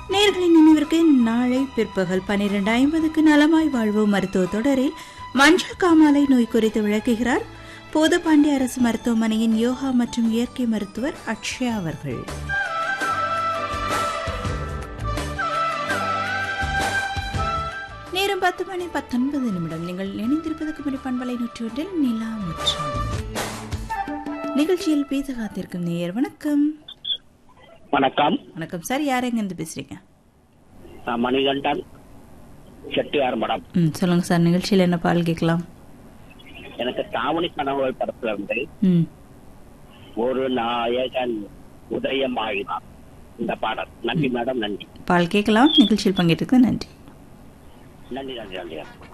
நேர்களின் நினைவிற்கு நாளை பிற்பகல் பன்னிரண்டு ஐம்பதுக்கு நலமாய் வாழ்வு மருத்துவ தொடரில் மஞ்சள் காமாலை நோய் குறித்து விளக்குகிறார் போதபாண்டி அரசு மருத்துவமனையின் யோகா மற்றும் இயற்கை மருத்துவர் அக்ஷயா அவர்கள் நேரம் பத்து மணி பத்தொன்பது நிமிடம் நீங்கள் இணைந்திருப்பதற்கு முடி பண்பலை நூற்றொன்றில் நிலா முற்றம் நிகழ்ச்சியில் பேச காத்திருக்கும் நேயர் வணக்கம் வணக்கம் வணக்கம் சார் யார் எங்கேருந்து பேசுறீங்க நான் மணிகண்டன் செட்டியார் மடம் ம் சொல்லுங்க சார் நிகழ்ச்சியில் என்ன பால் கேட்கலாம் எனக்கு தாவணி கனவுகள் படத்துல இருந்து ம் ஒரு நாயகன் உதயமாகினார் இந்த பாடல் நன்றி மேடம் நன்றி பால் கேட்கலாம் நிகழ்ச்சியில் பங்கேற்றுக்கு நன்றி நன்றி நன்றி நன்றி